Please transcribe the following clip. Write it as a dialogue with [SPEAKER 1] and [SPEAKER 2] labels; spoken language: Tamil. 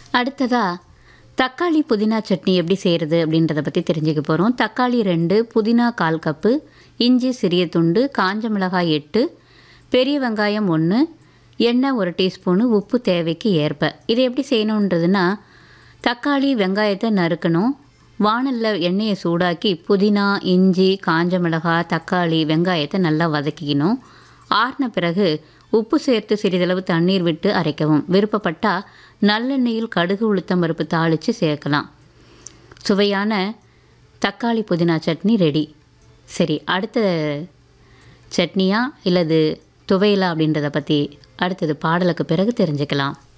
[SPEAKER 1] அடுத்ததா தக்காளி புதினா சட்னி எப்படி செய்கிறது அப்படின்றத பற்றி தெரிஞ்சுக்க போகிறோம் தக்காளி ரெண்டு புதினா கால் கப்பு இஞ்சி சிறிய துண்டு காஞ்ச மிளகாய் எட்டு பெரிய வெங்காயம் ஒன்று எண்ணெய் ஒரு டீஸ்பூனு உப்பு தேவைக்கு ஏற்ப இதை எப்படி செய்யணுன்றதுன்னா தக்காளி வெங்காயத்தை நறுக்கணும் வாணலில் எண்ணெயை சூடாக்கி புதினா இஞ்சி காஞ்ச மிளகாய் தக்காளி வெங்காயத்தை நல்லா வதக்கிக்கணும் ஆறின பிறகு உப்பு சேர்த்து சிறிதளவு தண்ணீர் விட்டு அரைக்கவும் விருப்பப்பட்டால் நல்லெண்ணெயில் கடுகு உளுத்தம் பருப்பு தாளித்து சேர்க்கலாம் சுவையான தக்காளி புதினா சட்னி ரெடி சரி அடுத்த சட்னியா இல்லது துவையலா அப்படின்றத பற்றி அடுத்தது பாடலுக்கு பிறகு தெரிஞ்சுக்கலாம்